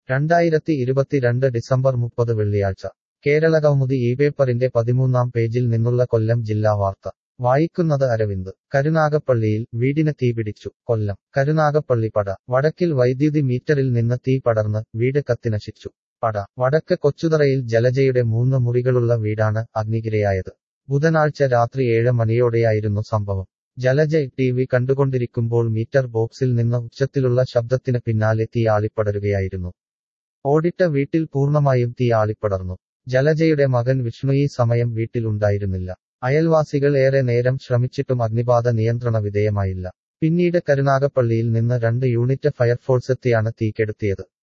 രണ്ടായിരത്തി ഇരുപത്തിരണ്ട് ഡിസംബർ മുപ്പത് വെള്ളിയാഴ്ച കേരളകൗമുദി ഈ പേപ്പറിന്റെ പതിമൂന്നാം പേജിൽ നിന്നുള്ള കൊല്ലം ജില്ലാ വാർത്ത വായിക്കുന്നത് അരവിന്ദ് കരുനാഗപ്പള്ളിയിൽ വീടിന് തീപിടിച്ചു കൊല്ലം കരുനാഗപ്പള്ളി പട വടക്കിൽ വൈദ്യുതി മീറ്ററിൽ നിന്ന് തീ പടർന്ന് വീട് കത്തിനശിച്ചു പട വടക്ക് കൊച്ചുതറയിൽ ജലജയുടെ മൂന്ന് മുറികളുള്ള വീടാണ് അഗ്നിക്കിരയായത് ബുധനാഴ്ച രാത്രി ഏഴ് മണിയോടെയായിരുന്നു സംഭവം ജലജ ടി വി കണ്ടുകൊണ്ടിരിക്കുമ്പോൾ മീറ്റർ ബോക്സിൽ നിന്ന് ഉച്ചത്തിലുള്ള ശബ്ദത്തിന് പിന്നാലെ തീ ആളിപ്പടരുകയായിരുന്നു ഓടിട്ട വീട്ടിൽ പൂർണ്ണമായും തീ ആളിപ്പടർന്നു ജലജയുടെ മകൻ വിഷ്ണു ഈ സമയം വീട്ടിൽ ഉണ്ടായിരുന്നില്ല അയൽവാസികൾ ഏറെ നേരം ശ്രമിച്ചിട്ടും അഗ്നിബാധ നിയന്ത്രണ വിധേയമായില്ല പിന്നീട് കരുനാഗപ്പള്ളിയിൽ നിന്ന് രണ്ട് യൂണിറ്റ് ഫയർഫോഴ്സ് എത്തിയാണ് തീ കെടുത്തിയത്